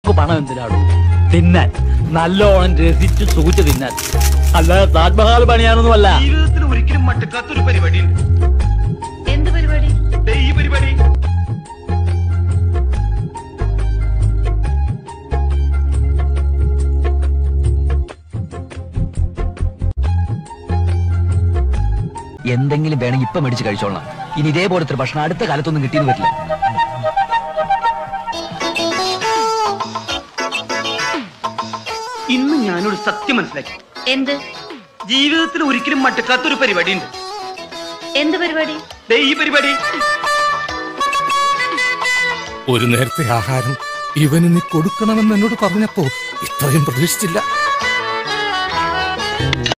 പണം എന്തിനാടും തിന്നാൻ നല്ലോണം രസിച്ച് സൂചിച്ച് തിന്നാൻ അല്ലാതെ താജ്മഹാൽ പണിയാനൊന്നുമല്ല ജീവിതത്തിൽ ഒരിക്കലും മട്ടക്കാത്തൊരു പരിപാടി ഉണ്ട് എന്ത് പരിപാടി ദേ ഈ പരിപാടി എന്തെങ്കിലും വേണമെങ്കിൽ ഇപ്പൊ മേടിച്ച് കഴിച്ചോളാം ഇനി ഇതേപോലത്തെ ഒരു ഭക്ഷണം അടുത്ത കാലത്തൊന്നും കിട്ടിയെന്ന് വരില്ല ഇന്ന് ഞാനൊരു സത്യം മനസ്സിലാക്കി എന്ത് ജീവിതത്തിൽ ഒരിക്കലും മട്ടക്കാത്തൊരു പരിപാടി ഉണ്ട് എന്ത് പരിപാടി ദേ ഈ പരിപാടി ഒരു നേരത്തെ ആഹാരം ഇവന് നീ കൊടുക്കണമെന്ന് എന്നോട് പറഞ്ഞപ്പോ ഇത്രയും പ്രതീക്ഷിച്ചില്ല